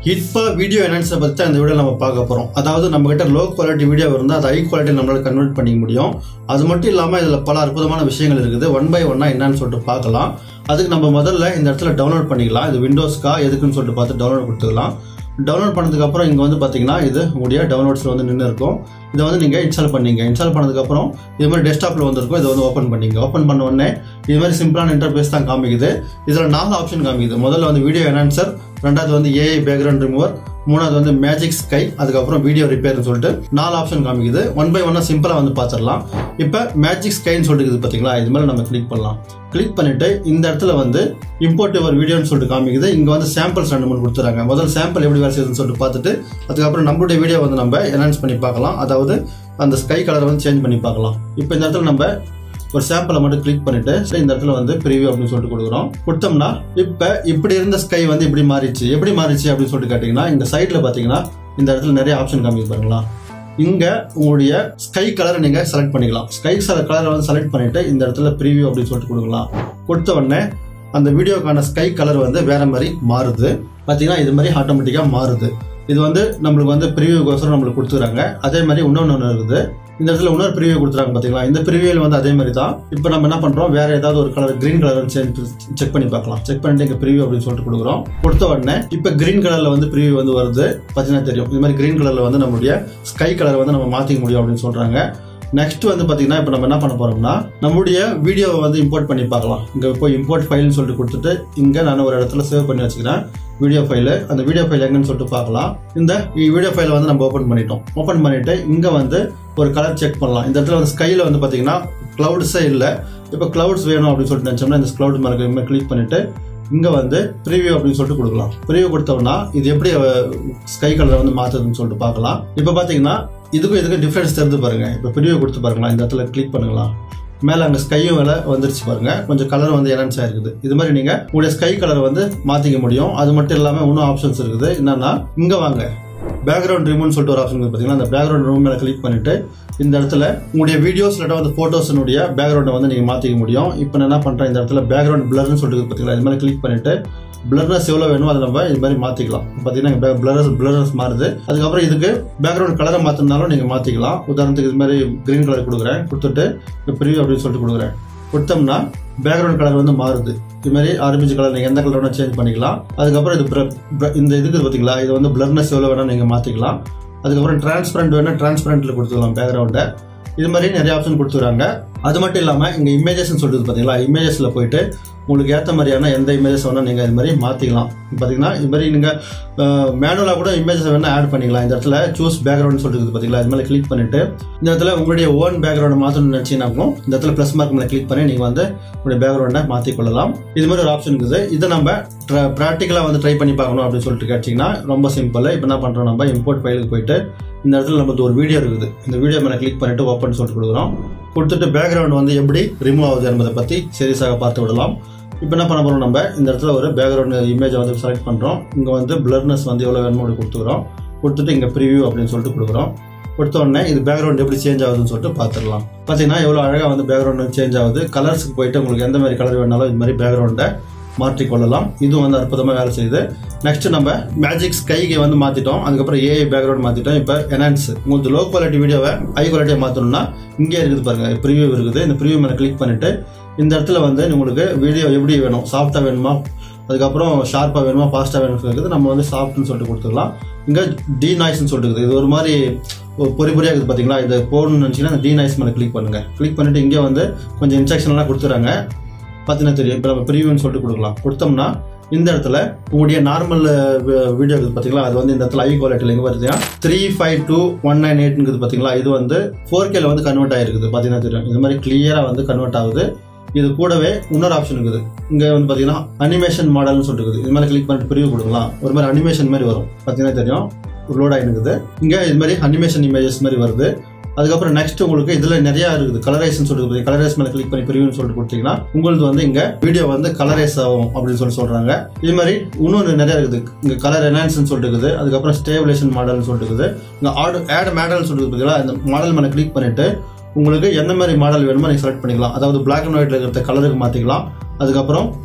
இப்போ வீடியோ என்ஹான்ஸை பற்றி தான் இந்த வீடியோ நம்ம பார்க்க போகிறோம் அதாவது நம்ம கிட்ட லோ குவாலிட்டி வீடியோ இருந்தால் அது ஹை குவாலிட்டி நம்மளால கன்வெர்ட் பண்ணிக்க முடியும் அது மட்டும் இல்லாமல் இதில் பல அற்புதமான விஷயங்கள் இருக்குது ஒன் பை ஒன்னா என்னன்னு சொல்லிட்டு பார்க்கலாம் அதுக்கு நம்ம முதல்ல இந்த இடத்துல டவுன்லோட் பண்ணிக்கலாம் இது விண்டோஸ்க்கா எதுக்குன்னு சொல்லிட்டு பார்த்து டவுன்லோட் கொடுத்துக்கலாம் டவுன்லோட் பண்ணதுக்கு அப்புறம் இங்கே வந்து பார்த்தீங்கன்னா இது உங்களுடைய டவுன்லோட்ஸில் வந்து நின்று இருக்கும் இதை வந்து நீங்கள் இன்ஸ்டால் பண்ணீங்க இன்ஸ்டால் பண்ணதுக்கப்புறம் இது மாதிரி டெஸ்க்டாப்பில் வந்திருக்கும் இதை வந்து ஓப்பன் பண்ணீங்க ஓப்பன் பண்ண உடனே இது மாதிரி சிம்பிளான இன்டர்ஃபேஸ் தான் காமிக்குது இதில் நாலு ஆப்ஷன் காமிக்குது முதல்ல வந்து வீடியோ என்ஹான்சர் ரெண்டாவது வந்து ஏஐ பேக்ரவுண்ட் ரிமூவர் மூணாவது வந்து மேஜிக் ஸ்கை அதுக்கப்புறம் வீடியோ ரிப்பேர்னு சொல்லிட்டு நாலு ஆப்ஷன் காமிக்குது ஒன் பை ஒன்னா சிம்பிளாக வந்து பார்த்துடலாம் இப்போ மேஜிக் ஸ்கைன்னு சொல்லிட்டு இருக்குது பார்த்தீங்களா இது மேலே நம்ம கிளிக் பண்ணலாம் கிளிக் பண்ணிட்டு இந்த இடத்துல வந்து இம்போர்ட் யுவர் வீடியோன்னு சொல்லிட்டு காமிக்குது இங்கே வந்து சாம்பிள்ஸ் ரெண்டு மூணு கொடுத்துறாங்க முதல் சாம்பிள் எப்படி வேலை செய்யுதுன்னு சொல்லிட்டு பார்த்துட்டு அதுக்கப்புறம் நம்மளுடைய வீடியோ வந்து நம்ம என்ஹான்ஸ் பண்ணி பார்க்கலாம் அதாவது அந்த ஸ்கை கலரை வந்து சேஞ்ச் பண்ணி பார்க்கலாம் இப்போ இந்த இடத்துல நம்ம ஒரு சாம்பிளை மட்டும் கிளிக் பண்ணிட்டு சரி, இந்த இடத்துல வந்து ப்ரிவியூ அப்படின்னு சொல்லிட்டு கொடுக்குறோம் கொடுத்தோம்னா இப்போ இப்படி இருந்த ஸ்கை வந்து இப்படி மாறிச்சு எப்படி மாறிச்சு அப்படின்னு சொல்லிட்டு கேட்டிங்கன்னா இந்த சைடில் பார்த்தீங்கன்னா இந்த இடத்துல நிறைய ஆப்ஷன் காமிக்கு பாருங்களா இங்க உங்களுடைய ஸ்கை கலரை நீங்க செலக்ட் பண்ணிக்கலாம் ஸ்கை கலரை வந்து செலக்ட் பண்ணிட்டு இந்த இடத்துல ப்ரிவியூ அப்படின்னு சொல்லிட்டு கொடுக்கலாம் கொடுத்த உடனே அந்த வீடியோக்கான ஸ்கை கலர் வந்து வேற மாதிரி மாறுது பார்த்தீங்கன்னா இது மாதிரி ஆட்டோமேட்டிக்காக மாறுது இது வந்து நம்மளுக்கு வந்து ப்ரிவியூக்கோசரம் நம்மளுக்கு கொடுத்துறாங்க அதே மாதிரி இன்னொன்று ஒன்று இருக்குது இந்த இடத்துல இன்னொரு ப்ரிவியூ கொடுத்துறாங்க பார்த்தீங்களா இந்த ப்ரிவியூல வந்து அதே மாதிரி தான் இப்போ நம்ம என்ன பண்றோம் வேற ஏதாவது ஒரு கலர் கிரீன் கலர் செக் பண்ணி பார்க்கலாம் செக் பண்ணிட்டு இங்க ப்ரிவியூ அப்படின்னு சொல்லிட்டு கொடுக்குறோம் கொடுத்த உடனே இப்போ கிரீன் கலர்ல வந்து ப்ரிவியூ வந்து வருது பார்த்தீங்கன்னா தெரியும் இது மாதிரி கிரீன் கலர்ல வந்து நம்மளுடைய ஸ்கை கலர் வந்து நம்ம மாத்திக்க முடியும் அப்படின்னு சொல்றாங்க நெக்ஸ்ட் வந்து பாத்தீங்கன்னா இப்போ நம்ம என்ன பண்ண போறோம்னா நம்மளுடைய வீடியோவை வந்து இம்போர்ட் பண்ணி பார்க்கலாம் இங்க போய் இம்போர்ட் ஃபைல்னு சொல்லிட்டு கொடுத்துட்டு இங்க நான் ஒரு இடத்துல சேவ் பண்ணி வச்சுக்கிறேன் வீடியோ ஃபைலு அந்த வீடியோ ஃபைல் எங்கன்னு சொல்லிட்டு பார்க்கலாம் இந்த வீடியோ ஃபைலை வந்து நம்ம ஓப்பன் பண்ணிட்டோம் ஓப்பன் பண்ணிட்டு இங்க வந்து ஒரு கலர் செக் பண்ணலாம் இந்த இடத்துல வந்து ஸ்கைல வந்து பாத்தீங்கன்னா கிளவுட்ஸே இல்லை இப்போ கிளவுட்ஸ் வேணும் அப்படின்னு சொல்லிட்டு நினச்சோம்னா இந்த கிளவுட் மேலே கிளிக் பண்ணிட்டு இங்க வந்து ப்ரிவியூ அப்படின்னு சொல்லிட்டு கொடுக்கலாம் ப்ரிவியூ கொடுத்தோம்னா இது எப்படி ஸ்கை கலரை வந்து மாத்துதுன்னு சொல்லிட்டு பார்க்கலாம் இப்போ பாத்தீங்கன்னா இதுக்கும் இதுக்கும் டிஃபரன்ஸ் தெரிஞ்சு பாருங்க இப்போ ப்ரிவியூ கொடுத்து பாருங்களா இந்த இடத்துல கிளிக் பண்ணுங்களா மேலே அங்கே ஸ்கையும் மேலே வந்துருச்சு பாருங்க கொஞ்சம் கலர் வந்து என்ஹான்ஸ் ஆயிருக்குது இது மாதிரி நீங்க உங்களுடைய ஸ்கை கலர் வந்து மாத்திக்க முடியும் அது மட்டும் இல்லாமல் இன்னும் ஆப்ஷன்ஸ் இருக்குது என்னன்னா இங்க வாங்க பேக்ரவுண்ட் ரிமூவ்னு சொல்லிட்டு ஒரு ஆப்ஷன் இருக்குது பார்த்தீங்கன்னா அந்த பேக்ரவுண்ட் ரூம் மேலே கிளிக் பண்ணிட்டு இந்த இடத்துல உங்களுடைய வீடியோஸ் இல்லாட்டா வந்து ஃபோட்டோஸினுடைய பேக்ரவுண்டை வந்து நீங்கள் மாற்றிக்க முடியும் இப்போ நான் என்ன பண்ணுறேன் இந்த இடத்துல பேக்ரவுண்ட் பிளர்னு சொல்லிட்டு பார்த்தீங்களா இது மாதிரி கிளிக் பண்ணிட்டு பிளர்னஸ் எவ்வளோ வேணுமோ அதை நம்ம இது மாதிரி மாற்றிக்கலாம் பார்த்தீங்கன்னா பிளரஸ் பிளரஸ் மாறுது அதுக்கப்புறம் இதுக்கு பேக்ரவுண்ட் கலரை மாற்றினாலும் நீங்கள் மாற்றிக்கலாம் உதாரணத்துக்கு இது மாதிரி கிரீன் கலர் கொடுக்குறேன் கொடுத்துட்டு இப்போ ப்ரிவியூ அப்படின்னு சொல்லிட்டு கொடுக்குறேன் கொடுத்தோம்னா பேக்ரவுண்ட் கலர் வந்து மாறுது இது மாதிரி ஆரம்பிச்ச கலர் நீங்கள் எந்த கலர் வேணால் சேஞ்ச் பண்ணிக்கலாம் அதுக்கப்புறம் இது br- br- இந்த இதுக்கு பார்த்தீங்களா இது வந்து பிளர்னஸ் எவ்வளோ வேணால் நீங்கள் மாற்றிக்கலாம் அதுக்கப்புறம் டிரான்ஸ்பரண்ட் வேணால் டிரான்ஸ்பரண்ட்டில் கொடுத்துக்கலாம் பேக்ரவுண்டை இது மாதிரி நிறைய ஆப்ஷன் கொடுத்துருக்காங்க அது மட்டும் இல்லாமல் இங்கே இமேஜஸ்ன்னு சொல்லிட்டு பார்த்தீங்களா இமேஜஸில் போயிட்டு உங்களுக்கு ஏற்ற மாதிரியான எந்த இமேஜஸ் வேணால் நீங்கள் இது மாதிரி மாற்றிக்கலாம் பார்த்தீங்கன்னா இது மாதிரி நீங்கள் மேனுவலாக கூட இமேஜஸ் வேணால் ஆட் பண்ணிக்கலாம் இந்த இடத்துல சூஸ் பேக்ரவுண்ட் சொல்லிட்டு பார்த்தீங்களா இது மாதிரி கிளிக் பண்ணிட்டு இந்த இடத்துல உங்களுடைய ஓன் பேக்ரவுண்ட் மாற்றணும்னு நினச்சிங்கனாலும் இந்த இடத்துல ப்ளஸ் மார்க் மேலே கிளிக் பண்ணி நீங்கள் வந்து உங்களுடைய பேக்ரவுண்டை மாற்றிக்கொள்ளலாம் இது மாதிரி ஒரு ஆப்ஷன் இருக்குது இதை நம்ம ப்ராக்டிக்கலாக வந்து ட்ரை பண்ணி பார்க்கணும் அப்படின்னு சொல்லிட்டு கேட்டிங்கன்னா ரொம்ப சிம்பிள் இப்போ என்ன பண்ணுறோம் நம்ம இம்போர்ட் ஃபைலுக்கு போயிட்டு இந்த இடத்துல நமக்கு ஒரு வீடியோ இருக்குது இந்த வீடியோ மேலே கிளிக் பண்ணிட்டு ஓப்பன் சொல்லிட்டு கொடுக்குறோம் கொடுத்துட்டு பேக்ரவுண்ட் வந்து எப்படி ரிமூவ் ஆகுது என்பதை பற்றி சீரியஸாக பார்த்து விடலாம் இப்போ என்ன பண்ண போறோம் நம்ம இந்த இடத்துல ஒரு பேக்ரவுண்ட் இமேஜை வந்து செலக்ட் பண்ணுறோம் இங்கே வந்து பிளர்னஸ் வந்து எவ்வளோ வேணுமோ அப்படி கொடுத்துக்கிறோம் கொடுத்துட்டு இங்கே ப்ரிவியூ அப்படின்னு சொல்லிட்டு கொடுக்குறோம் கொடுத்த உடனே இது பேக்ரவுண்ட் எப்படி சேஞ்ச் ஆகுதுன்னு சொல்லிட்டு பார்த்துடலாம் பார்த்தீங்கன்னா எவ்வளோ அழகாக வந்து பேக்ரவுண்ட் சேஞ்ச் ஆகுது கலர்ஸ்க்கு போயிட்டு உங்களுக்கு எந்த மாதிரி கலர் வேணாலும் இது மாதிரி பேக்ரவுண்டை மாற்றிக்கொள்ளலாம் இதுவும் வந்து அற்புதமாக வேலை செய்யுது நெக்ஸ்ட் நம்ம மேஜிக் ஸ்கைக்கு வந்து மாற்றிட்டோம் அதுக்கப்புறம் ஏஐ பேக்ரவுண்ட் மாற்றிட்டோம் இப்போ என்ஹான்ஸ் உங்களுக்கு லோ குவாலிட்டி வீடியோவை ஹை குவாலிட்டியாக மாற்றணும்னா இங்கே இருக்குது பாருங்க ப்ரிவியூ இருக்குது இந்த ப்ரிவியூ மேலே கிளிக் பண்ணிட்டு இந்த இடத்துல வந்து உங்களுக்கு வீடியோ எப்படி வேணும் சாஃப்டாக வேணுமா அதுக்கப்புறம் ஷார்ப்பாக வேணுமா ஃபாஸ்ட்டாக வேணும்னு இருக்குது நம்ம வந்து சாஃப்ட்னு சொல்லிட்டு கொடுத்துக்கலாம் இங்கே டி நாய்ஸ்னு சொல்லிட்டு இருக்குது இது ஒரு மாதிரி ஒரு பொறி பொறியாக இருக்குது பார்த்தீங்களா இது போகணும்னு நினச்சிங்கன்னா டி நாய்ஸ் மேலே கிளிக் பண்ணுங்க கிளிக் பண்ணிட்டு இங்கே வந்து கொஞ்சம் இன்ஸ்ட்ரக்ஷன்லாம் கொடுத்துறாங்க பார்த்தீங்கன்னா தெரியும் இப்போ நம்ம ப்ரிவியூன்னு சொல்லிட்டு கொடுக்கலாம் கொடுத்தோம்னா இந்த இடத்துல உங்களுடைய நார்மல் வீடியோ இருக்குது பார்த்தீங்களா அது வந்து இந்த இடத்துல ஐ குவாலிட்டியில் எங்கே பார்த்தீங்கன்னா three five two one nine எயிட்னுக்குது பார்த்தீங்களா இது வந்து ஃபோர் கேல வந்து கன்வெர்ட் ஆயிருக்குது பார்த்தீங்கன்னா தெரியும் இது மாதிரி கிளியராக வந்து கன்வெர்ட் ஆகுது இது கூடவே இன்னொரு ஆப்ஷன் இருக்குது இங்கே வந்து பார்த்தீங்கன்னா அனிமேஷன் மாடல்னு சொல்லிட்டு இருக்குது இது மாதிரி கிளிக் பண்ணிட்டு ப்ரிவியூ கொடுக்கலாம் ஒரு மாதிரி அனிமேஷன் மாதிரி வரும் பார்த்தீங்கன்னா தெரியும் லோட் ஆகிருக்குது இங்கே இது மாதிரி அனிமேஷன் இமேஜஸ் மாதிரி வருது அதுக்கப்புறம் நெக்ஸ்ட் உங்களுக்கு இதுல நிறைய இருக்குது கலரைஸ்னு சொல்லிட்டு கலரைஸ் மேல கிளிக் பண்ணி பிரிவுன்னு சொல்லிட்டு கொடுத்தீங்கன்னா உங்களுக்கு வந்து இங்க வீடியோ வந்து கலரைஸ் ஆகும் அப்படின்னு சொல்லி சொல்றாங்க இது மாதிரி இன்னொன்று நிறைய இருக்குது இங்க கலர் என்ஹான்ஸ்னு சொல்லிட்டு இருக்குது அதுக்கப்புறம் ஸ்டேபிலேஷன் மாடல்னு சொல்லிட்டு இருக்குது இங்க ஆடு ஆட் மாடல்னு சொல்லிட்டு இருக்குங்களா இந்த மாடல் மேல கிளிக் பண்ணிட்டு உங்களுக்கு எந்த மாதிரி மாடல் வேணுமோ நீங்க செலக்ட் பண்ணிக்கலாம் அதாவது பிளாக் அண்ட் ஒயிட்ல இருக்கிற கலருக்கு மாத்திக்கலாம் அதுக்கப்புறம்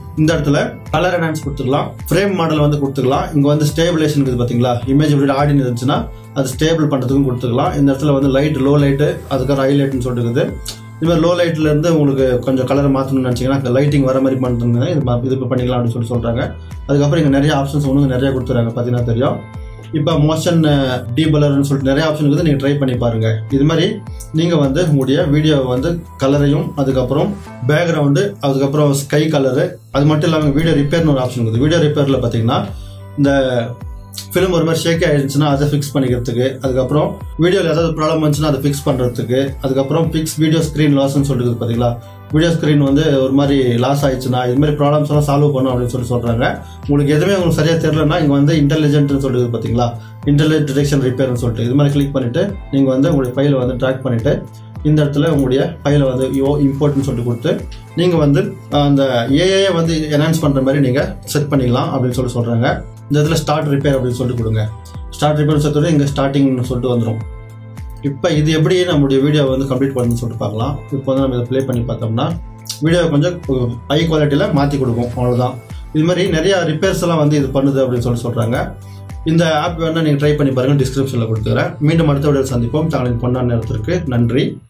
இந்த இடத்துல கலர் என்ஹான்ஸ் கொடுத்துக்கலாம் ஃப்ரேம் மாடல் வந்து கொடுத்துக்கலாம் இங்க வந்து ஸ்டேபிளேஷன் இருக்குது பாத்தீங்களா இமேஜ் இப்படி ஆடின்னு இருந்துச்சுன்னா அது ஸ்டேபிள் பண்றதுக்கும் கொடுத்துக்கலாம் இந்த இடத்துல வந்து லைட் லோ லைட்டு அதுக்கப்புறம் ஹைலைட்னு சொல்லிட்டு இருக்குது இது மாதிரி லோ லைட்ல இருந்து உங்களுக்கு கொஞ்சம் கலர் மாற்றணும்னு நினச்சிங்கன்னா லைட்டிங் வர மாதிரி பண்ணுறதுங்க இது மா- இது இப்போ பண்ணிக்கலாம் அப்படின்னு சொல்லி சொல்றாங்க அதுக்கப்புறம் இங்கே நிறைய ஆப்ஷன்ஸ் ஒன்று நிறைய கொடுத்துறாங்க பார்த்தீங்கன்னா தெரியும் இப்போ மோஷன் டீபலர்னு சொல்லிட்டு நிறைய ஆப்ஷன் இருக்குது நீங்கள் ட்ரை பண்ணி பாருங்க இது மாதிரி நீங்கள் வந்து உங்களுடைய வீடியோவை வந்து கலரையும் அதுக்கப்புறம் பேக்ரவுண்டு அதுக்கப்புறம் ஸ்கை கலரு அது மட்டும் இல்லாமல் வீடியோ ரிப்பேர்னு ஒரு ஆப்ஷன் இருக்குது வீடியோ ரிப்பேரில் பார்த்தீங்கன்னா இந்த ஃபிலிம் ஒரு மாதிரி ஷேக் ஆயிடுச்சுன்னா அதை ஃபிக்ஸ் பண்ணிக்கிறதுக்கு அதுக்கப்புறம் வீடியோவில் ஏதாவது ப்ராப்ளம் வந்துச்சுன்னா அதை ஃபிக்ஸ் பண்ணுறதுக்கு அதுக்கப்புறம் ஃபிக்ஸ் வீடியோ ஸ்க்ரீன் லாஸ்ன்னு சொல்லிட்டு இருக்குது பார்த்தீங்களா வீடியோ ஸ்க்ரீன் வந்து ஒரு மாதிரி லாஸ் ஆயிடுச்சுன்னா இது மாதிரி ப்ராப்ளம்ஸ் எல்லாம் சால்வ் பண்ணும் அப்படின்னு சொல்லி சொல்கிறாங்க உங்களுக்கு எதுவுமே உங்களுக்கு சரியாக தெரியலன்னா இங்கே வந்து இன்டெலிஜென்ட்னு சொல்லிட்டு பார்த்தீங்களா இன்டெலிஜென்ட் டிடெக்ஷன் ரிப்பேர்னு சொல்லிட்டு இது மாதிரி கிளிக் பண்ணிட்டு நீங்கள் வந்து உங்களுடைய ஃபைலை வந்து ட்ராக் பண்ணிட்டு இந்த இடத்துல உங்களுடைய ஃபைலை வந்து யோ இம்போர்ட்னு சொல்லிட்டு கொடுத்து நீங்கள் வந்து அஹ், அந்த ஏஐ வந்து என்ஹான்ஸ் பண்ணுற மாதிரி நீங்கள் செட் பண்ணிக்கலாம் அப்படின்னு சொல்லி சொல்கிறாங்க இந்த இடத்துல ஸ்டார்ட் ரிப்பேர் அப்படின்னு சொல்லிட்டு கொடுங்க ஸ்டார்ட் ரிப்பேர் சொல்லிட்டு இங்கே ஸ்டார்டிங்னு சொல்லிட்டு வந்துடும் இப்போ இது எப்படி நம்மளுடைய வீடியோவை வந்து கம்ப்ளீட் பண்ணணும்னு சொல்லிட்டு பார்க்கலாம் இப்போ வந்து நம்ம இதை ப்ளே பண்ணி பார்த்தோம்னா வீடியோவை கொஞ்சம் ஹை குவாலிட்டியில் மாற்றி கொடுக்கும் அவ்வளோதான் இது மாதிரி நிறைய ரிப்பேர்ஸ் எல்லாம் வந்து இது பண்ணுது அப்படின்னு சொல்லி சொல்கிறாங்க இந்த ஆப் வேணால் நீங்கள் ட்ரை பண்ணி பாருங்கள் டிஸ்கிரிப்ஷனில் கொடுத்துக்கிறேன் மீண்டும் அடுத்த வீடியோ சந்திப்போம் தங்களின் பொன்னான நேரத்திற்கு நன்றி